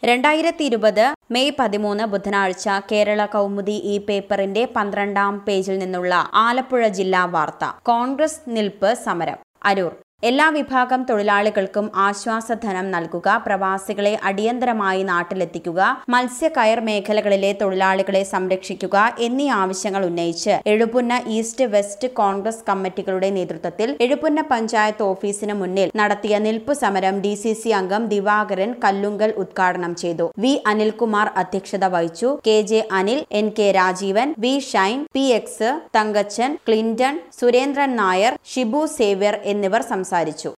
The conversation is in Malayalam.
രണ്ടായിരത്തി ഇരുപത് മെയ് പതിമൂന്ന് ബുധനാഴ്ച കേരള കൗമുദി ഈ പേപ്പറിന്റെ പന്ത്രണ്ടാം പേജിൽ നിന്നുള്ള ആലപ്പുഴ ജില്ലാ വാർത്ത കോൺഗ്രസ് നിൽപ്പ് സമരം അരൂർ എല്ലാ വിഭാഗം തൊഴിലാളികൾക്കും ആശ്വാസധനം നൽകുക പ്രവാസികളെ അടിയന്തരമായി നാട്ടിലെത്തിക്കുക മത്സ്യകയർ മേഖലകളിലെ തൊഴിലാളികളെ സംരക്ഷിക്കുക എന്നീ ആവശ്യങ്ങൾ ഉന്നയിച്ച് എഴുപുന്ന ഈസ്റ്റ് വെസ്റ്റ് കോൺഗ്രസ് കമ്മിറ്റികളുടെ നേതൃത്വത്തിൽ എഴുപുന്ന പഞ്ചായത്ത് ഓഫീസിന് മുന്നിൽ നടത്തിയ നിൽപ്പു സമരം ഡി സി സി അംഗം ദിവാകരൻ കല്ലുങ്കൽ ഉദ്ഘാടനം ചെയ്തു വി അനിൽകുമാർ അധ്യക്ഷത വഹിച്ചു K J Anil N K Rajeevan V Shine P X Thankachan Clinton Surendran Nair Shibu Xavier എന്നിവർ സംസാരിച്ചു